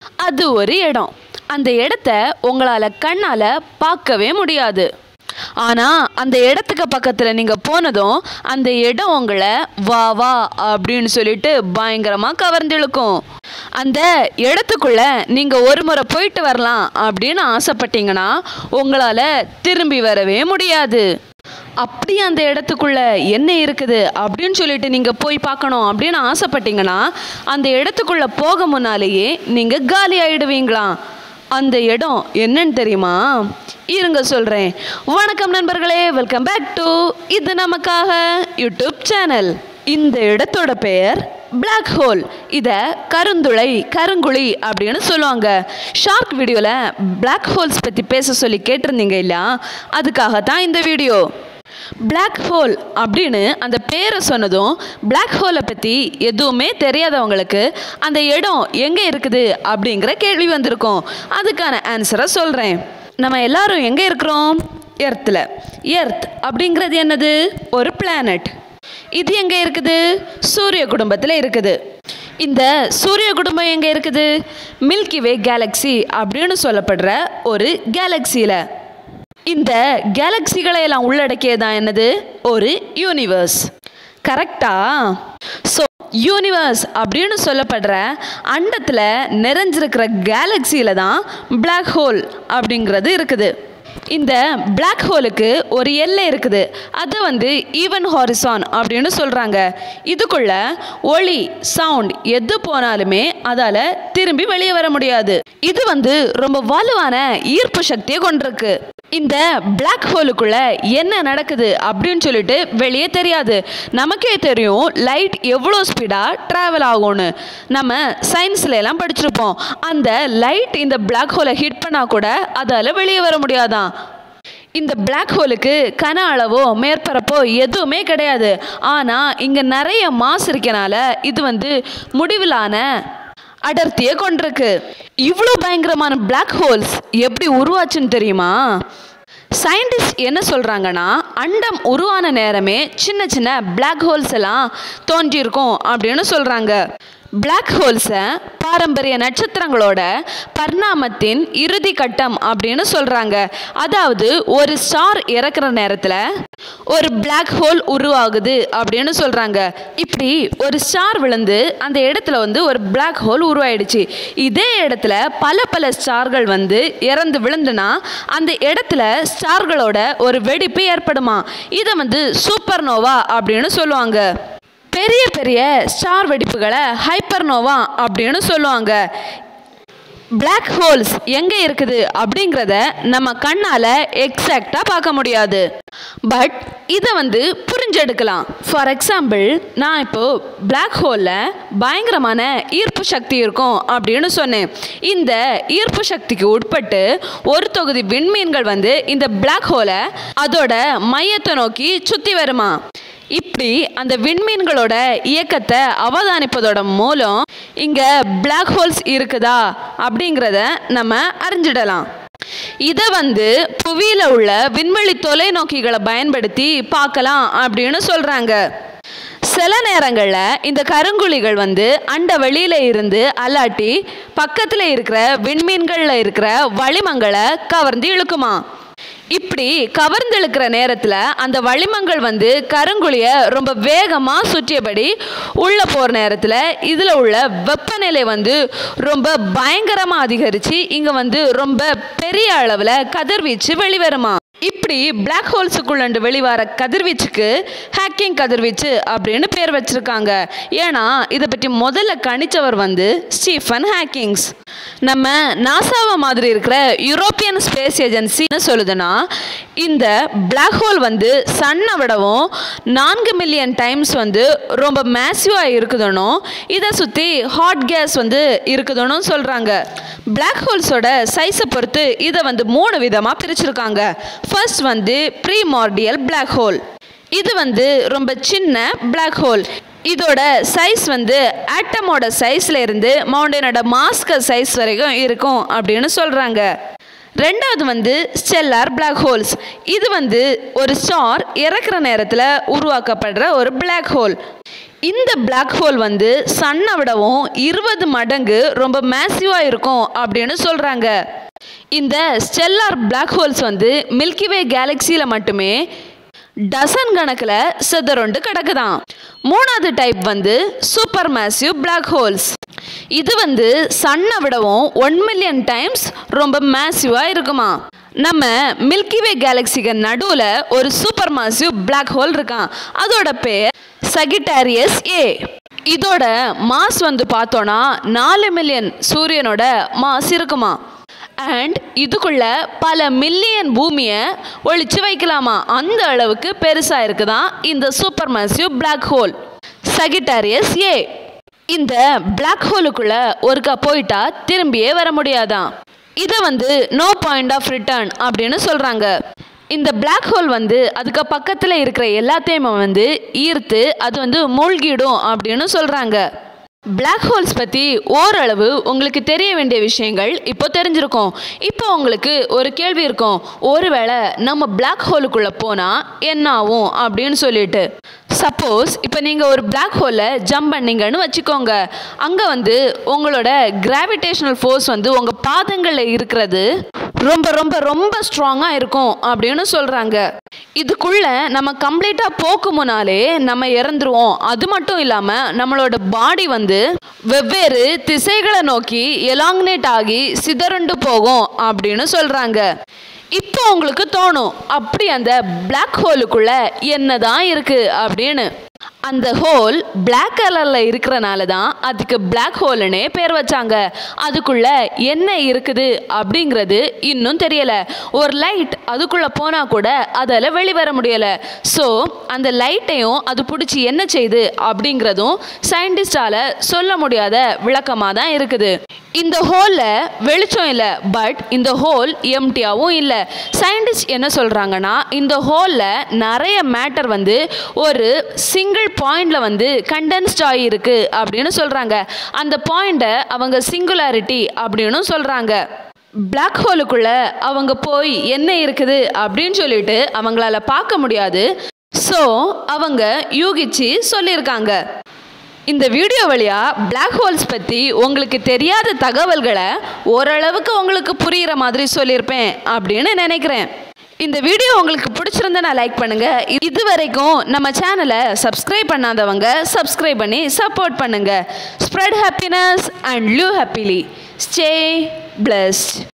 அது ஒரு இடம் அந்த இடத்த உங்களால் கண்ணால் பார்க்கவே முடியாது ஆனால் அந்த இடத்துக்கு பக்கத்தில் நீங்கள் போனதும் அந்த இடம் உங்களை வா வா அப்படின்னு சொல்லிட்டு பயங்கரமாக கவர்ந்திழுக்கும் அந்த இடத்துக்குள்ள நீங்கள் ஒரு முறை போயிட்டு வரலாம் அப்படின்னு ஆசைப்பட்டீங்கன்னா உங்களால் திரும்பி வரவே முடியாது அப்படி அந்த இடத்துக்குள்ள என்ன இருக்குது அப்படின்னு சொல்லிட்டு நீங்கள் போய் பார்க்கணும் அப்படின்னு ஆசைப்பட்டீங்கன்னா அந்த இடத்துக்குள்ள போக முன்னாலேயே நீங்கள் காலி ஆயிடுவீங்களாம் அந்த இடம் என்னன்னு தெரியுமா இருங்க சொல்கிறேன் வணக்கம் நண்பர்களே வெல்கம் பேக் டு இது நமக்காக யூடியூப் சேனல் இந்த இடத்தோட பெயர் Black ஹோல் இதை கருந்துளை கருங்குழி அப்படின்னு சொல்லுவாங்க ஷார்க் வீடியோவில் Black ஹோல்ஸ் பற்றி பேச சொல்லி கேட்டிருந்தீங்க இல்லையா அதுக்காக தான் இந்த வீடியோ Black ஹோல் அப்படின்னு அந்த பேரை சொன்னதும் Black ஹோலை பற்றி எதுவுமே தெரியாதவங்களுக்கு அந்த இடம் எங்கே இருக்குது அப்படிங்கிற கேள்வி வந்திருக்கும் அதுக்கான ஆன்சரை சொல்கிறேன் நம்ம எல்லாரும் எங்கே இருக்கிறோம் எர்த்தில் எர்த் அப்படிங்கிறது என்னது ஒரு பிளானட் இது எங்கே இருக்குது சூரிய குடும்பத்தில் இருக்குது இந்த சூரிய குடும்பம் எங்கே இருக்குது மில்கி வே கேலக்ஸி அப்படின்னு சொல்லப்படுற ஒரு கேலக்சியில் இந்த கேலக்சிகளை எல்லாம் உள்ளடக்கியதான் என்னது ஒரு யூனிவர்ஸ் கரெக்டா ஸோ யூனிவர்ஸ் அப்படின்னு சொல்லப்படுற அண்டத்தில் நிறைஞ்சிருக்கிற கேலக்சியில் தான் Black ஹோல் அப்படிங்கிறது இருக்குது இந்த Black ஹோலுக்கு ஒரு எல்லை இருக்குது அது வந்து ஈவன் ஹாரிசான் அப்படின்னு சொல்கிறாங்க இதுக்குள்ள ஒளி சவுண்ட் எது போனாலுமே அதால் திரும்பி வெளியே வர முடியாது இது வந்து ரொம்ப வலுவான ஈர்ப்பு சக்தியை கொண்டிருக்கு இந்த Black ஹோலுக்குள்ள என்ன நடக்குது அப்படின்னு சொல்லிட்டு வெளியே தெரியாது நமக்கே தெரியும் லைட் எவ்வளோ ஸ்பீடாக ட்ராவல் ஆகும்னு நம்ம சயின்ஸ்ல எல்லாம் படிச்சிருப்போம் அந்த லைட் இந்த Black ஹோலை ஹிட் பண்ணால் கூட அதால் வெளியே வர முடியாதான் இந்த Black ஹோலுக்கு கன அளவோ மேற்பரப்போ எதுவுமே கிடையாது ஆனால் இங்கே நிறைய மாசு இருக்கனால இது வந்து முடிவிலான அடர்த்தியை கொண்டிருக்கு இவ்வளோ பயங்கரமான Black ஹோல்ஸ் எப்படி உருவாச்சுன்னு தெரியுமா சயின்டிஸ்ட் என்ன சொல்கிறாங்கன்னா அண்டம் உருவான நேரமே சின்ன சின்ன Black ஹோல்ஸ் எல்லாம் தோன்றியிருக்கும் அப்படின்னு சொல்கிறாங்க Black ஹோல்ஸை பாரம்பரிய நட்சத்திரங்களோட பரிணாமத்தின் இறுதி கட்டம் அப்படின்னு சொல்கிறாங்க அதாவது ஒரு ஸ்டார் இறக்குற நேரத்தில் ஒரு Black ஹோல் உருவாகுது அப்படின்னு சொல்கிறாங்க இப்படி ஒரு ஸ்டார் விழுந்து அந்த இடத்துல வந்து ஒரு Black ஹோல் உருவாயிடுச்சு இதே இடத்துல பல பல ஸ்டார்கள் வந்து இறந்து விழுந்துனா அந்த இடத்துல ஸ்டார்களோட ஒரு வெடிப்பு ஏற்படுமா இதை வந்து சூப்பர்னோவா அப்படின்னு சொல்லுவாங்க பெரிய பெரிய ஸ்டார் வெடிப்புகளை ஹைப்பர்னோவா அப்படின்னு சொல்லுவாங்க Black ஹோல்ஸ் எங்கே இருக்குது அப்படிங்கிறத நம்ம கண்ணால் எக்ஸாக்டாக பார்க்க முடியாது பட் இதை வந்து புரிஞ்செடுக்கலாம் ஃபார் எக்ஸாம்பிள் நான் இப்போது Black ஹோலில் பயங்கரமான ஈர்ப்பு சக்தி இருக்கும் அப்படின்னு சொன்னேன் இந்த ஈர்ப்பு சக்திக்கு உட்பட்டு ஒரு தொகுதி விண்மீன்கள் வந்து இந்த Black ஹோலை அதோட மையத்தை நோக்கி சுற்றி வருமா இப்படி அந்த விண்மீன்களோட இயக்கத்தை அவதானிப்பதோட மூலம் இங்கே Black ஹோல்ஸ் இருக்குதா அப்படிங்கிறத நம்ம அறிஞ்சிடலாம் இதை வந்து புவியில் உள்ள விண்வெளி தொலைநோக்கிகளை பயன்படுத்தி பார்க்கலாம் அப்படின்னு சொல்கிறாங்க சில நேரங்களில் இந்த கருங்குழிகள் வந்து அண்ட வெளியில இருந்து அல்லாட்டி பக்கத்தில் இருக்கிற விண்மீன்களில் இருக்கிற வளிமங்களை கவர்ந்து இழுக்குமா இப்படி கவர்ந்து இழுக்கிற நேரத்தில் அந்த வளிமங்கள் வந்து கருங்குழியை ரொம்ப வேகமாக சுற்றியபடி உள்ளே போகிற நேரத்தில் இதில் உள்ள வெப்பநிலை வந்து ரொம்ப பயங்கரமாக அதிகரித்து இங்கே வந்து ரொம்ப பெரிய அளவில் கதிர்வீச்சு வெளிவருமா இப்படி Black ஹோல்ஸுக்குள்ளண்டு வெளிவர கதிர்வீச்சுக்கு ஹேக்கிங் கதிர்வீச்சு அப்படின்னு பேர் வச்சிருக்காங்க ஏன்னா இதை பற்றி முதல்ல கணிச்சவர் வந்து ஸ்டீஃபன் ஹேக்கிங்ஸ் நம்ம நாசாவை மாதிரி இருக்கிற யூரோப்பியன் ஸ்பேஸ் ஏஜென்சி என்ன சொல்லுதுன்னா இந்த Black ஹோல் வந்து சன்னை விடவும் நான்கு மில்லியன் டைம்ஸ் வந்து ரொம்ப மேசிவாக இருக்குதுன்னும் இதை சுற்றி ஹாட் கேஸ் வந்து இருக்குதுன்னு சொல்கிறாங்க Black ஹோல்ஸோட சைஸை பொறுத்து இதை வந்து மூணு விதமாக பிரிச்சிருக்காங்க ஃபர்ஸ்ட் வந்து ப்ரீமார்டியல் Black ஹோல் இது வந்து ரொம்ப சின்ன Black ஹோல் இதோட சைஸ் வந்து ஆட்டமோட சைஸ்ல இருந்து மவுண்டனோட மாஸ்க சைஸ் வரைக்கும் இருக்கும் அப்படின்னு சொல்கிறாங்க ரெண்டாவது வந்து ஸ்டெல்லார் Black ஹோல்ஸ் இது வந்து ஒரு ஸ்டார் இறக்குற நேரத்தில் உருவாக்கப்படுற ஒரு Black ஹோல் இந்த Black ஹோல் வந்து சன்னை விடவும் இருபது மடங்கு ரொம்ப மேசிவாக இருக்கும் அப்படின்னு சொல்கிறாங்க இந்த ஸ்டெல்லார் Black ஹோல்ஸ் வந்து மில்கி வே கேலக்சியில் மட்டுமே டசன் கணக்கில் சிதறொண்டு கிடக்குதாம் மூணாவது டைப் வந்து சூப்பர் மேசிவ் Black ஹோல்ஸ் இது வந்து சன்னை விடவும் ஒன் மில்லியன் டைம்ஸ் ரொம்ப மேசிவாக இருக்குமா நம்ம மில்கி வே கேலக்சிக்கு நடுவில் ஒரு சூப்பர் மாசிவ் Black ஹோல் இருக்கான் அதோட பேர் சகிட்டாரியஸ் ஏ இதோட மாஸ் வந்து பார்த்தோன்னா நாலு மில்லியன் சூரியனோட மாஸ் இருக்குமா அண்ட் இதுக்குள்ள பல மில்லியன் பூமியை ஒழிச்சு வைக்கலாமா அந்த அளவுக்கு பெருசாக இருக்குதான் இந்த super massive Black hole Sagittarius A இந்த Black ஹோலுக்குள்ள ஒருக்கா போயிட்டா திரும்பியே வர முடியாதாம் இதை வந்து நோ பாயிண்ட் ஆஃப் ரிட்டர்ன் அப்படின்னு சொல்கிறாங்க இந்த Black ஹோல் வந்து அதுக்கு பக்கத்தில் இருக்கிற எல்லாத்தையுமே வந்து ஈர்த்து அது வந்து மூழ்கிடும் அப்படின்னு சொல்கிறாங்க Black ஹோல்ஸ் பற்றி ஓரளவு உங்களுக்கு தெரிய வேண்டிய விஷயங்கள் இப்போ தெரிஞ்சிருக்கும் இப்போ உங்களுக்கு ஒரு கேள்வி இருக்கும் ஒருவேளை நம்ம Black ஹோலுக்குள்ளே போனால் என்ன ஆகும் அப்படின்னு சொல்லிட்டு சப்போஸ் இப்போ நீங்கள் ஒரு Black ஹோலில் ஜம்ப் பண்ணீங்கன்னு வச்சுக்கோங்க அங்கே வந்து உங்களோட கிராவிடேஷனல் ஃபோர்ஸ் வந்து உங்கள் பாதங்களில் இருக்கிறது ரொம்ப ரொம்ப ரொம்ப ஸ்ட்ராங்காக இருக்கும் அப்படின்னு சொல்கிறாங்க இதுக்குள்ள நம்ம கம்ப்ளீட்டாக போக்கும் முன்னாலே நம்ம இறந்துருவோம் அது மட்டும் இல்லாமல் நம்மளோட பாடி வந்து வெவ்வேறு திசைகளை நோக்கி எலாங்னேட் ஆகி சிதறண்டு போகும் அப்படின்னு சொல்கிறாங்க இப்போ உங்களுக்கு தோணும் அப்படி அந்த Black ஹோலுக்குள்ள என்னதான் இருக்கு அப்படின்னு அந்த ஹோல் Black கலரில் இருக்கிறனால தான் அதுக்கு Black ஹோல்னே பேர் வச்சாங்க அதுக்குள்ள என்ன இருக்குது அப்படிங்கிறது இன்னும் தெரியல ஒரு லைட் அதுக்குள்ள போனா கூட அதில் வெளிவர முடியல ஸோ அந்த லைட்டையும் அது பிடிச்சி என்ன செய்யுது அப்படிங்கிறதும் சயின்டிஸ்டால சொல்ல முடியாத விளக்கமாக தான் இருக்குது இந்த ஹோலில் வெளிச்சம் இல்லை பட் இந்த ஹோல் எம்டியாகவும் இல்லை சயின்டிஸ்ட் என்ன சொல்கிறாங்கன்னா இந்த ஹோலில் நிறைய மேட்டர் வந்து ஒரு சிங்கிள் பாயிண்டில் வந்து கண்டென்ஸ்ட் ஆகியிருக்கு அப்படின்னு சொல்கிறாங்க அந்த பாயிண்ட்டை அவங்க சிங்குலாரிட்டி அப்படின்னு சொல்கிறாங்க Black ஹோலுக்குள்ள அவங்க போய் என்ன இருக்குது அப்படின்னு சொல்லிட்டு அவங்களால பார்க்க முடியாது ஸோ அவங்க யூகிச்சு சொல்லியிருக்காங்க இந்த வீடியோ வழியா Black ஹோல்ஸ் பற்றி உங்களுக்கு தெரியாத தகவல்களை ஓரளவுக்கு உங்களுக்கு புரிகிற மாதிரி சொல்லியிருப்பேன் அப்படின்னு நினைக்கிறேன் இந்த வீடியோ உங்களுக்கு பிடிச்சிருந்தா நான் லைக் பண்ணுங்க இது வரைக்கும் நம்ம சேனலை சப்ஸ்கிரைப் பண்ணாதவங்க சப்ஸ்கிரைப் பண்ணி சப்போர்ட் பண்ணுங்க spread happiness and live happily stay blessed